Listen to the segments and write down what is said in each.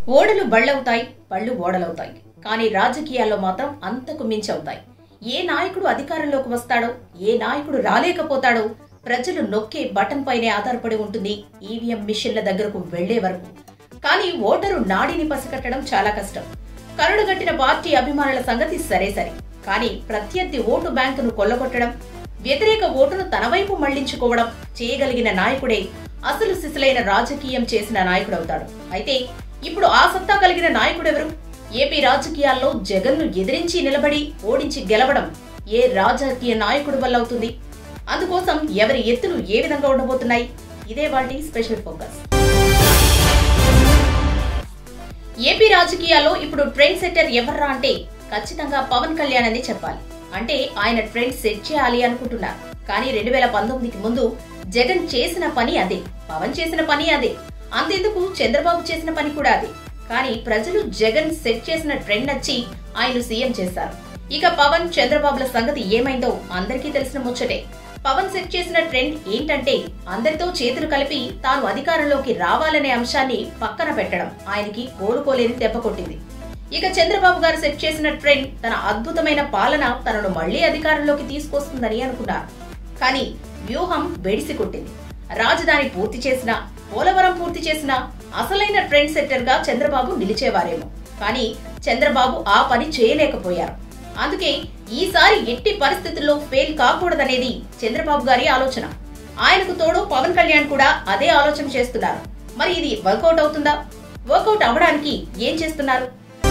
ఓడలు బళ్ళవుతాయి బళ్ళు ఓడలవుతాయి కానీ రాజకీయాల్లో మాత్రం అంతకు మించి అవుతాయి ఏ నాయకుడు అధికారంలోకి వస్తాడో ఏ నాయకుడు రాలేకపోతాడో ప్రజలు నొక్కే బటన్ పైనే ఆధారపడి ఉంటుంది ఈవీఎం మిషన్ల దగ్గరకు వెళ్లే వరకు కానీ ఓటరు నాడిని పసిగట్టడం చాలా కష్టం కరడుగట్టిన పార్టీ అభిమానుల సంగతి సరే సరే కానీ ప్రత్యర్థి ఓటు బ్యాంకును కొల్లగొట్టడం వ్యతిరేక ఓటును తన వైపు మళ్లించుకోవడం చేయగలిగిన నాయకుడే అసలు సిసలైన రాజకీయం చేసిన నాయకుడవుతాడు అయితే ఇప్పుడు ఆ సత్తా కలిగిన నాయకుడెవరు ఏపీ రాజకీయాల్లో జగన్ను ఎదిరించి నిలబడి ఓడించి గెలవడం ఏ రాజకీయ నాయకుడు వల్ల అవుతుంది అందుకోసం ఎవరి ఎత్తులు ఏ విధంగా ఉండబోతున్నాయి ఇదే వాటి స్పెషల్ ఫోకస్ ఏపీ రాజకీయాల్లో ఇప్పుడు ట్రెండ్ సెట్టర్ ఎవర్రా అంటే ఖచ్చితంగా పవన్ కళ్యాణ్ అని చెప్పాలి అంటే ఆయన ట్రెండ్ సెట్ చేయాలి అనుకుంటున్నారు కానీ రెండు వేల పంతొమ్మిదికి ముందు జగన్ చేసిన పని అదే పవన్ చేసిన పని అదే అంతెందుకు చంద్రబాబు చేసిన పని కూడా అదే కానీ ప్రజలు జగన్ సెట్ చేసిన ట్రెండ్ నచ్చి ఆయన సీఎం చేశారు ఇక పవన్ చంద్రబాబుల సంగతి ఏమైందో అందరికీ తెలిసిన ముచ్చటే పవన్ సెట్ చేసిన ట్రెండ్ ఏంటంటే అందరితో చేతులు కలిపి తాను అధికారంలోకి రావాలనే అంశాన్ని పక్కన పెట్టడం ఆయనకి కోలుకోలేని దెబ్బ కొట్టింది ఇక చంద్రబాబు గారు సెట్ చేసిన ట్రెండ్ తన అద్భుతమైన పాలన తనను మళ్లీ అధికారంలోకి తీసుకొస్తుందని అనుకున్నారు కానీ వ్యూహం బెడిసి కొట్టింది రాజధాని పూర్తి చేసిన పోలవరం పూర్తి చేసిన అసలైన ట్రెండ్ సెట్టర్ గా చంద్రబాబు నిలిచేవారేమో కానీ చంద్రబాబు ఆ పని చేయలేకపోయారు అందుకే ఈసారి ఎట్టి పరిస్థితుల్లో ఫెయిల్ కాకూడదనేది చంద్రబాబు గారి ఆలోచన ఆయనకు తోడు పవన్ కళ్యాణ్ కూడా అదే ఆలోచన చేస్తున్నారు మరి ఇది వర్కౌట్ అవుతుందా వర్కౌట్ అవ్వడానికి ఏం చేస్తున్నారు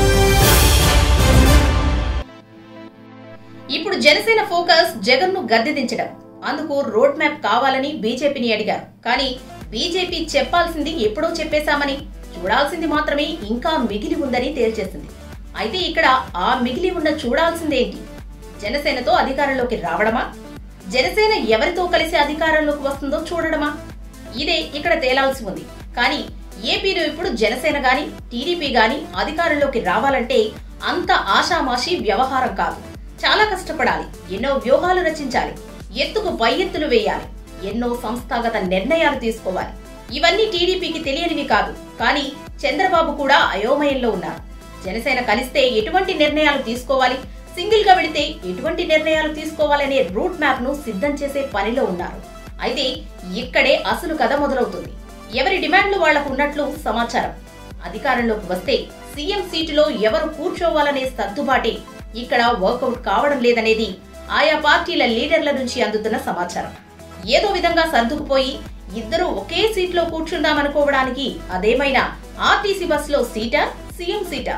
ఇప్పుడు జనసేన ఫోకస్ జగన్ ను గద్దెదించడం అందుకు రోడ్ మ్యాప్ కావాలని బీజేపీని అడిగారు కానీ బీజేపీ చెప్పాల్సింది ఎప్పుడో చెప్పేశామని చూడాల్సింది మాత్రమే ఇంకా మిగిలి ఉందని తేల్చేసింది అయితే ఇక్కడ ఆ మిగిలి ఉన్న చూడాల్సిందేంటి జనసేనతో అధికారంలోకి రావడమా జనసేన ఎవరితో కలిసి అధికారంలోకి వస్తుందో చూడడమా ఇదే ఇక్కడ తేలాల్సి ఉంది కానీ ఏపీలో ఇప్పుడు జనసేన గాని టీడీపీ గాని అధికారంలోకి రావాలంటే అంత ఆషామాషి వ్యవహారం కాదు చాలా కష్టపడాలి ఎన్నో వ్యూహాలు రచించాలి ఎత్తుకు పై ఎత్తులు వేయాలి ఎన్నో సంస్థాగత నిర్ణయాలు తీసుకోవాలి ఇవన్నీ టీడీపీకి తెలియనివి కాదు కానీ చంద్రబాబు కూడా అయోమయంలో ఉన్నారు జనసేన కలిస్తే ఎటువంటి నిర్ణయాలు తీసుకోవాలి సింగిల్ గా వెళితే ఎటువంటి నిర్ణయాలు తీసుకోవాలనే రూట్ మ్యాప్ ను సిద్ధం చేసే పనిలో ఉన్నారు అయితే ఇక్కడే అసలు కథ మొదలవుతుంది ఎవరి డిమాండ్లు వాళ్లకు ఉన్నట్లు సమాచారం అధికారంలోకి వస్తే సీఎం సీటులో ఎవరు కూర్చోవాలనే సర్దుబాటే ఇక్కడ వర్కౌట్ కావడం లేదనేది ఆయా పార్టీల లీడర్ల నుంచి అందుతున్న సమాచారం ఏదో విధంగా సర్దుకుపోయి ఇద్దరు ఒకే సీట్లో కూర్చుందామనుకోవడానికి అదేమైనా ఆర్టీసీ బస్సులో సీటా సీఎం సీటా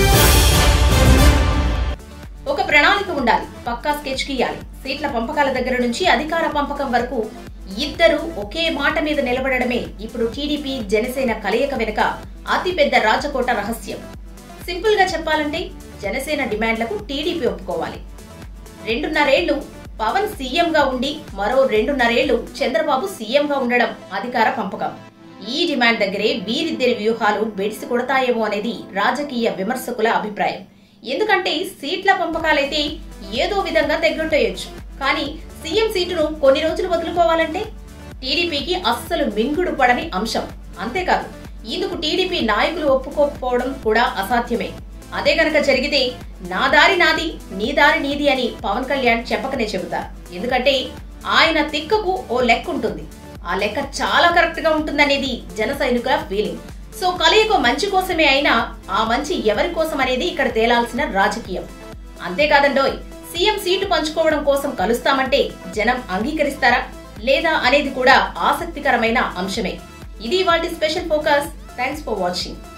ఒక ప్రణాళిక ఉండాలి పక్కా స్కెచ్ గీయాలి సీట్ల పంపకాల దగ్గర నుంచి అధికార పంపకం వరకు ఇద్దరు ఒకే మాట మీద నిలబడడమే ఇప్పుడు టీడీపీ జనసేన కలయిక వెనుక అతిపెద్ద రాజకోట రహస్యం సింపుల్ గా చెప్పాలంటే జనసేన డిమాండ్లకు టీడీపీ ఒప్పుకోవాలి రెండున్నరేళ్లు పవన్ సీఎం గా ఉండి మరో రెండున్నరేళ్లు చంద్రబాబు సీఎం గా ఉండడం అధికార పంపకం ఈ డిమాండ్ దగ్గరే వీరిద్దరి వ్యూహాలు బెడిసి కొడతాయేమో అనేది రాజకీయ విమర్శకుల అభిప్రాయం ఎందుకంటే సీట్ల పంపకాలైతే ఏదో విధంగా తెగ్గొట్టేయొచ్చు కానీ సీఎం సీటును కొన్ని రోజులు వదులుకోవాలంటే టీడీపీకి అస్సలు మింగుడు పడని అంశం అంతేకాదు ఇందుకు టీడీపీ నాయకులు ఒప్పుకోకపోవడం కూడా అసాధ్యమే అదే గనక జరిగితే నా దారి నాది నీ దారి నీది అని పవన్ కళ్యాణ్ చెప్పకనే చెబుతారు ఎందుకంటే ఆయన తిక్కకు ఓ లెక్క ఉంటుంది ఆ లెక్క చాలా కరెక్ట్ గా ఉంటుందనేది జన సైనికుల ఫీలింగ్ సో కలయిక మంచి కోసమే అయినా ఆ మంచి ఎవరి కోసం అనేది ఇక్కడ తేలాల్సిన రాజకీయం అంతేకాదండోయ్ సీఎం సీటు పంచుకోవడం కోసం కలుస్తామంటే జనం అంగీకరిస్తారా లేదా అనేది కూడా ఆసక్తికరమైన అంశమే ఇది వాటి special focus thanks for watching